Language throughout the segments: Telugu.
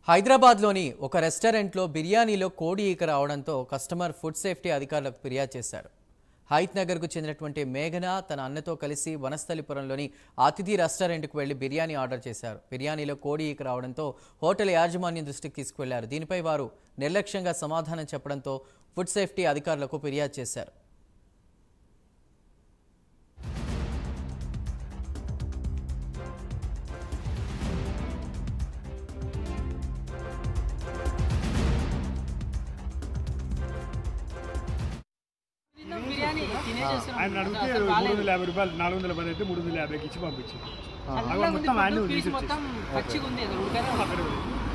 హైదరాబాద్లోని ఒక రెస్టారెంట్లో బిర్యానీలో కోడి ఈక రావడంతో కస్టమర్ ఫుడ్ సేఫ్టీ అధికారులకు ఫిర్యాదు చేశారు హైత్ నగర్కు చెందినటువంటి మేఘన తన అన్నతో కలిసి వనస్థలిపురంలోని అతిథి రెస్టారెంట్కు వెళ్లి బిర్యానీ ఆర్డర్ చేశారు బిర్యానీలో కోడి ఈక రావడంతో హోటల్ యాజమాన్యం దృష్టికి తీసుకువెళ్లారు దీనిపై వారు నిర్లక్ష్యంగా సమాధానం చెప్పడంతో ఫుడ్ సేఫ్టీ అధికారులకు ఫిర్యాదు చేశారు బిర్యానీ తినేసేస్తున్నాం. ఆయన అడిగితే అసలు మూడు బాలేదు. వందల యాభై రూపాయలు నాలుగు వందల పది అయితే మూడు వందల యాభైకి ఇచ్చి పంపించింది చల్లగా ఉంది మొత్తం ఆయన ఫుడ్, పీస్ తీసి మొత్తం పచ్చిగా ఉంది అసలు ఉడకనే ఉంది. అక్కడ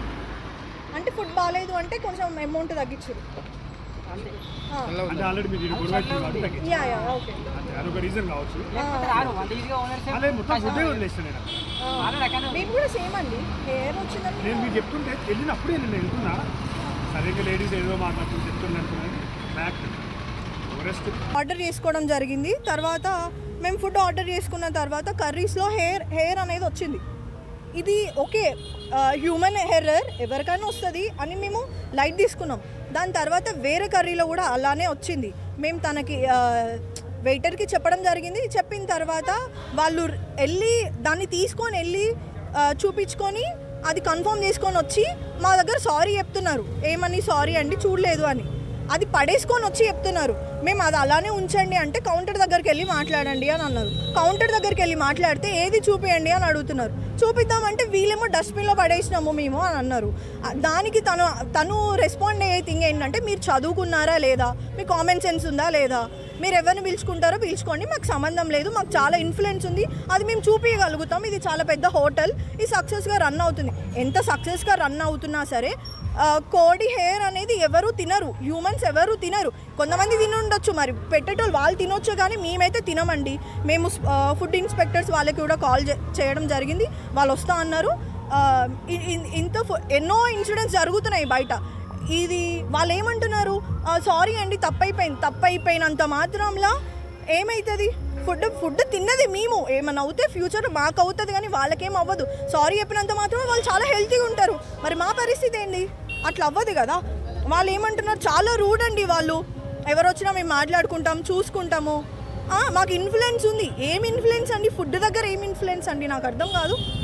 అంటే ఫుడ్ బాగాలేదు అంటే కొంచెం అమౌంట్ తగ్గించారు అంతే. అంటే ఆల్రెడీ మీరు ఇక్కడ గొడవ అవుతుంది కాబట్టి తగ్గింది. యా యా ఓకే అంతే, అదొక రీజన్ కావచ్చు లేకపోతే రారు అంత ఈజీగా ఓనర్స్ అదే మొత్తం ఫుడ్డే వదిలేస్తాను నేను వాళ్ళ రకాలు మేము కూడా సేమ్ అండి హెయిర్ వచ్చిందని నేను మీకు చెప్తుంటే వెళ్ళినప్పుడే నేను వెళ్తున్నా సరిగ్గా లేడీస్ ఏదో మాట్లాడుతుంది చెప్తుంది అనుకున్నాను బ్యాక్ రెస్ట్ ఆర్డర్ చేసుకోవడం జరిగింది తర్వాత మేము ఫుడ్ ఆర్డర్ చేసుకున్న తర్వాత కర్రీస్లో హెయిర్ హెయిర్ అనేది వచ్చింది ఇది ఓకే హ్యూమన్ హెర్రర్ ఎవరికైనా వస్తుంది అని మేము లైట్ తీసుకున్నాం దాని తర్వాత వేరే కర్రీలో కూడా అలానే వచ్చింది మేము తనకి వెయిటర్కి చెప్పడం జరిగింది చెప్పిన తర్వాత వాళ్ళు వెళ్ళి దాన్ని తీసుకొని వెళ్ళి ఆ, చూపించుకొని అది కన్ఫర్మ్ చేసుకొని వచ్చి మా దగ్గర సారీ చెప్తున్నారు ఏమని సారీ అండి చూడలేదు అని అది పడేసుకొని వచ్చి చెప్తున్నారు మేము అది అలానే ఉంచండి అంటే కౌంటర్ దగ్గరికి వెళ్ళి మాట్లాడండి అని అన్నారు కౌంటర్ దగ్గరికి వెళ్ళి మాట్లాడితే ఏది చూపియండి అని అడుగుతున్నారు చూపిద్దామంటే వీళ్ళేమో డస్ట్బిన్లో పడేసినాము మేము అని అన్నారు ఆ, దానికి తను తను రెస్పాండ్ అయ్యే థింగ్ ఏంటంటే మీరు చదువుకున్నారా లేదా మీ కామన్ సెన్స్ ఉందా లేదా మీరు ఎవరిని పిలుచుకుంటారో పిలుచుకోండి మాకు సంబంధం లేదు మాకు చాలా ఇన్ఫ్లుయెన్స్ ఉంది అది మేము చూపించగలుగుతాం ఇది చాలా పెద్ద హోటల్ ఇది సక్సెస్గా రన్ అవుతుంది ఎంత సక్సెస్గా రన్ అవుతున్నా సరే ఆ, కోడి హెయిర్ అనేది ఎవరు తినరు హ్యూమన్స్ ఎవరు తినరు కొంతమంది తిని ఉండొచ్చు మరి పెట్టేటోళ్ళు వాళ్ళు తినొచ్చు కానీ మేమైతే తినమండి మేము ఫుడ్ ఇన్స్పెక్టర్స్ వాళ్ళకి కూడా కాల్ చేయడం జరిగింది వాళ్ళు వస్తా అన్నారు ఆ, ఇ- ఇ- ఇంత ఫు- ఎన్నో ఇన్సిడెంట్స్ జరుగుతున్నాయి బయట ఇది వాళ్ళు ఏమంటున్నారు సారీ అండి తప్పైపోయింది తప్పైపోయినంత మాత్రంలా ఏమవుతుంది ఫుడ్ ఫుడ్ తిన్నది మేము ఏమన్నా అవుతే ఫ్యూచర్ మాకు అవుతుంది కానీ వాళ్ళకేం అవ్వదు సారీ చెప్పినంత మాత్రమే వాళ్ళు చాలా హెల్తీగా ఉంటారు మరి మా పరిస్థితి ఏంది అట్లా అవ్వదు కదా వాళ్ళు ఏమంటున్నారు చాలా రూడ్ అండి వాళ్ళు ఎవరు వచ్చినా మేము మాట్లాడుకుంటాం చూసుకుంటాము ఆ, మాకు ఇన్ఫ్లుయెన్స్ ఉంది ఏం ఇన్ఫ్లుయెన్స్ అండి ఫుడ్ దగ్గర ఏం ఇన్ఫ్లుయెన్స్ అండి నాకు అర్థం కాదు